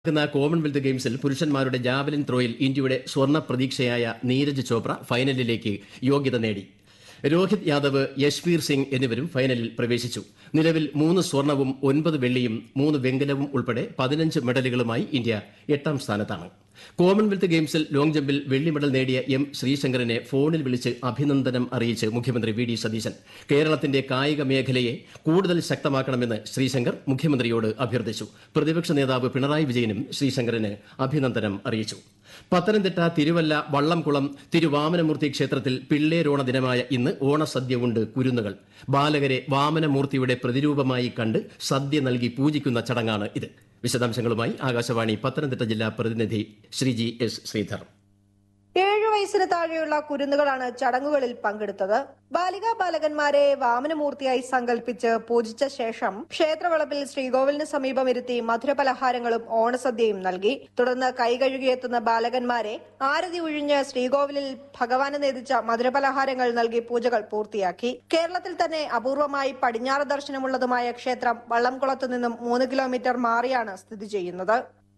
നടക്കുന്ന കോമൺവെൽത്ത് ഗെയിംസിൽ പുരുഷന്മാരുടെ ജാവലിൻ ത്രോയിൽ ഇന്ത്യയുടെ സ്വർണ്ണ പ്രതീക്ഷയായ നീരജ് ചോപ്ര ഫൈനലിലേക്ക് യോഗ്യത നേടി രോഹിത് യാദവ് യശ്വീർ സിംഗ് എന്നിവരും ഫൈനലിൽ പ്രവേശിച്ചു നിലവിൽ മൂന്ന് സ്വർണവും ഒൻപത് വെള്ളിയും മൂന്ന് വെങ്കലവും ഉൾപ്പെടെ പതിനഞ്ച് മെഡലുകളുമായി ഇന്ത്യ എട്ടാം സ്ഥാനത്താണ് കോമൺവെൽത്ത് ഗെയിംസിൽ ലോങ് ജമ്പിൽ വെള്ളി മെഡൽ നേടിയ എം ശ്രീശങ്കറിനെ ഫോണിൽ വിളിച്ച് അഭിനന്ദനം അറിയിച്ച് മുഖ്യമന്ത്രി വി ഡി സതീശൻ കേരളത്തിന്റെ കായിക മേഖലയെ കൂടുതൽ ശക്തമാക്കണമെന്ന് ശ്രീശങ്കർ മുഖ്യമന്ത്രിയോട് അഭ്യർത്ഥിച്ചു പ്രതിപക്ഷ നേതാവ് പിണറായി വിജയനും ശ്രീശങ്കറിന് അഭിനന്ദനം അറിയിച്ചു പത്തനംതിട്ട തിരുവല്ല വള്ളംകുളം തിരുവാമനമൂർത്തി ക്ഷേത്രത്തിൽ പിള്ളേരോണ ദിനമായ ഇന്ന് ഓണസദ്യ ഉണ്ട് കുരുന്നുകൾ ബാലകരെ വാമനമൂർത്തിയുടെ പ്രതിരൂപമായി കണ്ട് സദ്യ നൽകി പൂജിക്കുന്ന ചടങ്ങാണ് ഇത് വിശദാംശങ്ങളുമായി ആകാശവാണി പത്തനംതിട്ട ജില്ലാ പ്രതിനിധി ശ്രീജി എസ് ശ്രീധർ ഏഴു വയസ്സിന് താഴെയുള്ള കുരുന്നുകളാണ് ചടങ്ങുകളിൽ പങ്കെടുത്തത് ബാലികാ ബാലകന്മാരെ വാമനമൂർത്തിയായി സങ്കല്പിച്ച് പൂജിച്ച ശേഷം ക്ഷേത്രവളപ്പിൽ ശ്രീകോവിലിന് സമീപം ഇരുത്തി മധുരപലഹാരങ്ങളും ഓണസദ്യയും നൽകി തുടർന്ന് കൈകഴുകിയെത്തുന്ന ബാലകന്മാരെ ആരതി ഒഴിഞ്ഞ് ശ്രീകോവിലിൽ ഭഗവാന് നേതിച്ച മധുരപലഹാരങ്ങൾ നൽകി പൂജകൾ പൂർത്തിയാക്കി കേരളത്തിൽ തന്നെ അപൂർവമായി പടിഞ്ഞാറ് ദർശനമുള്ളതുമായ ക്ഷേത്രം വള്ളംകുളത്തു നിന്നും മൂന്ന് കിലോമീറ്റർ മാറിയാണ് സ്ഥിതി ചെയ്യുന്നത്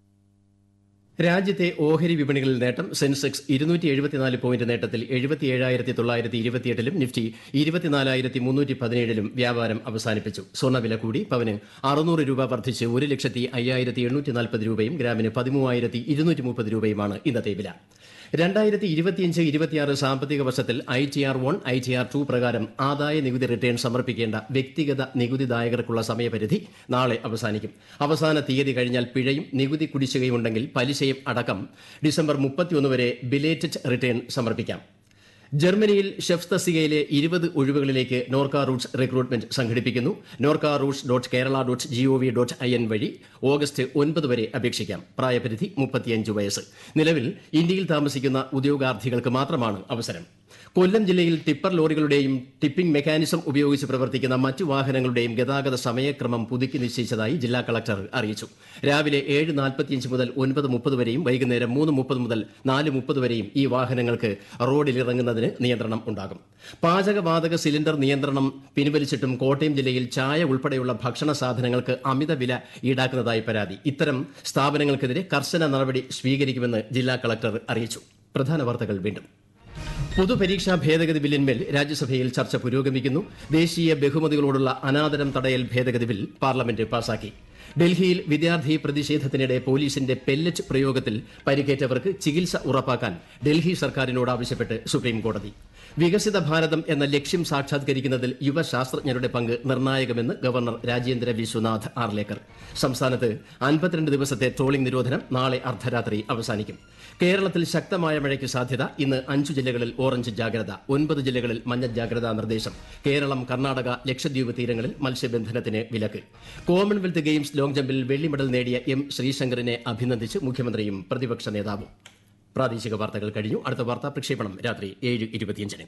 രാജ്യത്തെ ഓഹരി വിപണികളിൽ നേട്ടം സെൻസെക്സ് ഇരുന്നൂറ്റി എഴുപത്തിനാല് പോയിന്റ് നേട്ടത്തിൽ എഴുപത്തിയേഴായിരത്തി തൊള്ളായിരത്തി ഇരുപത്തിയെട്ടിലും നിഫ്റ്റി ഇരുപത്തിനാലായിരത്തി മുന്നൂറ്റി പതിനേഴിലും വ്യാപാരം അവസാനിപ്പിച്ചു സ്വർണ്ണവില കൂടി പവന് അറുന്നൂറ് രൂപ വർദ്ധിച്ച് ഒരു ലക്ഷത്തി അയ്യായിരത്തി എണ്ണൂറ്റി നാൽപ്പത് രൂപയും ഗ്രാമിന് പതിമൂവായിരത്തി ഇരുന്നൂറ്റി മുപ്പത് രൂപയുമാണ് ഇന്നത്തെ വില രണ്ടായിരത്തി ഇരുപത്തിയഞ്ച് ഇരുപത്തിയാറ് സാമ്പത്തിക വർഷത്തിൽ I T R one I T R two പ്രകാരം ആദായ നികുതി റിട്ടേൺ സമർപ്പിക്കേണ്ട വ്യക്തിഗത നികുതിദായകർക്കുള്ള സമയപരിധി നാളെ അവസാനിക്കും അവസാന തീയതി കഴിഞ്ഞാൽ പിഴയും നികുതി കുടിശ്ശികയും ഉണ്ടെങ്കിൽ പലിശയും അടക്കം ഡിസംബർ മുപ്പത്തിയൊന്ന് വരെ ബിലേറ്റഡ് റിട്ടേൺ സമർപ്പിക്കാം ജർമ്മനിയിൽ ഷെഫ് തസ്തികയിലെ ഇരുപത് ഒഴിവുകളിലേക്ക് നോർക്ക റൂട്ട്സ് റിക്രൂട്ട്മെന്റ് സംഘടിപ്പിക്കുന്നു Norka Roots dot Kerala dot GOV dot I N വഴി ഓഗസ്റ്റ് ഒൻപത് വരെ അപേക്ഷിക്കാം പ്രായപരിധി മുപ്പത്തിയഞ്ച് വയസ്സ് നിലവിൽ ഇന്ത്യയിൽ താമസിക്കുന്ന ഉദ്യോഗാർത്ഥികൾക്ക് മാത്രമാണ് അവസരം കൊല്ലം ജില്ലയിൽ ടിപ്പർ ലോറികളുടെയും ടിപ്പിംഗ് മെക്കാനിസം ഉപയോഗിച്ച് പ്രവർത്തിക്കുന്ന മറ്റു വാഹനങ്ങളുടെയും ഗതാഗത സമയക്രമം പുതുക്കി നിശ്ചയിച്ചതായി ജില്ലാ കളക്ടർ അറിയിച്ചു രാവിലെ ഏഴ് നാൽപ്പത്തിയഞ്ച് മുതൽ ഒൻപത് മുപ്പത് വരെയും വൈകുന്നേരം മൂന്ന് മുപ്പത് മുതൽ നാല് മുപ്പത് വരെയും ഈ വാഹനങ്ങൾക്ക് റോഡിലിറങ്ങുന്നതിന് നിയന്ത്രണം ഉണ്ടാകും പാചകവാതക സിലിണ്ടർ നിയന്ത്രണം പിൻവലിച്ചിട്ടും കോട്ടയം ജില്ലയിൽ ചായ ഉൾപ്പെടെയുള്ള ഭക്ഷണ സാധനങ്ങൾക്ക് അമിത വില ഈടാക്കുന്നതായി പരാതി ഇത്തരം സ്ഥാപനങ്ങൾക്കെതിരെ കർശന നടപടി സ്വീകരിക്കുമെന്ന് ജില്ലാ കളക്ടർ അറിയിച്ചു പ്രധാന വാർത്തകൾ വീണ്ടും പൊതുപരീക്ഷാ ഭേദഗതി ബില്ലിന്മേൽ രാജ്യസഭയിൽ ചർച്ച പുരോഗമിക്കുന്നു ദേശീയ ബഹുമതികളോടുള്ള അനാദരം തടയൽ ഭേദഗതി ബിൽ പാർലമെന്റ് പാസാക്കി ഡൽഹിയിൽ വിദ്യാർത്ഥി പ്രതിഷേധത്തിനിടെ പോലീസിന്റെ പെല്ലറ്റ് പ്രയോഗത്തിൽ പരിക്കേറ്റവർക്ക് ചികിത്സ ഉറപ്പാക്കാൻ ഡൽഹി സർക്കാരിനോട് ആവശ്യപ്പെട്ട് സുപ്രീംകോടതി വികസിത ഭാരതം എന്ന ലക്ഷ്യം സാക്ഷാത്കരിക്കുന്നതിൽ യുവശാസ്ത്രജ്ഞരുടെ പങ്ക് നിർണായകമെന്ന് ഗവർണർ രാജേന്ദ്ര വിശ്വനാഥ് ആർലേക്കർ സംസ്ഥാനത്ത് അൻപത്തിരണ്ട് ദിവസത്തെ ട്രോളിംഗ് നിരോധനം നാളെ അർദ്ധരാത്രി അവസാനിക്കും കേരളത്തിൽ ശക്തമായ മഴയ്ക്ക് സാധ്യത ഇന്ന് അഞ്ചു ജില്ലകളിൽ ഓറഞ്ച് ജാഗ്രത ഒൻപത് ജില്ലകളിൽ മഞ്ഞ ജാഗ്രതാ നിർദ്ദേശം കേരളം കർണാടക ലക്ഷദ്വീപ് തീരങ്ങളിൽ മത്സ്യബന്ധനത്തിന് വിലക്ക് കോമൺവെൽത്ത് ഗെയിംസ് ലോങ് ജമ്പിൽ വെള്ളി മെഡൽ നേടിയ എം ശ്രീശങ്കറിനെ അഭിനന്ദിച്ച് മുഖ്യമന്ത്രിയും പ്രതിപക്ഷ നേതാവും പ്രാദേശിക വാർത്തകൾ കഴിഞ്ഞു അടുത്ത വാർത്താ പ്രക്ഷേപണം രാത്രി ഏഴ് ഇരുപത്തിയഞ്ചിന്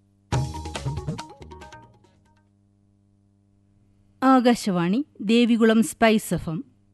Akashvani Devikulam spice F M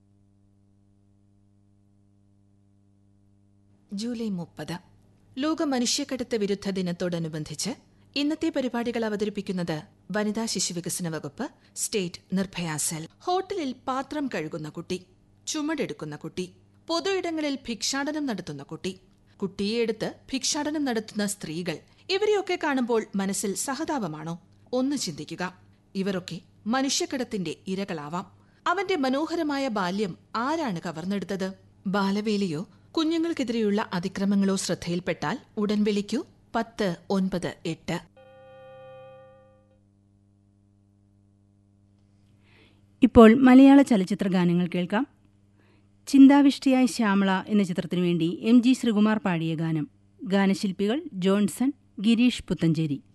July മുപ്പത് ലോക മനുഷ്യക്കടത്ത് വിരുദ്ധ ദിനത്തോടനുബന്ധിച്ച് ഇന്നത്തെ പരിപാടികൾ അവതരിപ്പിക്കുന്നത് വനിതാ ശിശുവികസന വകുപ്പ് സ്റ്റേറ്റ് നിർഭയ സെൽ ഹോട്ടലിൽ പാത്രം കഴുകുന്ന കുട്ടി ചുമടെടുക്കുന്ന കുട്ടി പൊതുയിടങ്ങളിൽ ഭിക്ഷാടനം നടത്തുന്ന കുട്ടി കുട്ടിയെ എടുത്ത് ഭിക്ഷാടനം നടത്തുന്ന സ്ത്രീകൾ ഇവരെയൊക്കെ കാണുമ്പോൾ മനസ്സിൽ സഹതാപമാണോ ഒന്ന് ചിന്തിക്കുക ഇവരൊക്കെ മനുഷ്യക്കടത്തിന്റെ ഇരകളാവാം അവന്റെ മനോഹരമായ ബാല്യം ആരാണ് കവർന്നെടുത്തത് ബാലവേലിയോ കുഞ്ഞുങ്ങൾക്കെതിരെയുള്ള അതിക്രമങ്ങളോ ശ്രദ്ധയിൽപ്പെട്ടാൽ ഉടൻ വിളിക്കൂ പത്ത് ഒൻപത് എട്ട് ഇപ്പോൾ മലയാള ചലച്ചിത്ര ഗാനങ്ങൾ കേൾക്കാം ചിന്താവിഷ്ടിയായ ശ്യാമള എന്ന ചിത്രത്തിനു വേണ്ടി എം ജി ശ്രീകുമാർ പാടിയ ഗാനം ഗാനശില്പികൾ ജോൺസൺ ഗിരീഷ് പുത്തഞ്ചേരി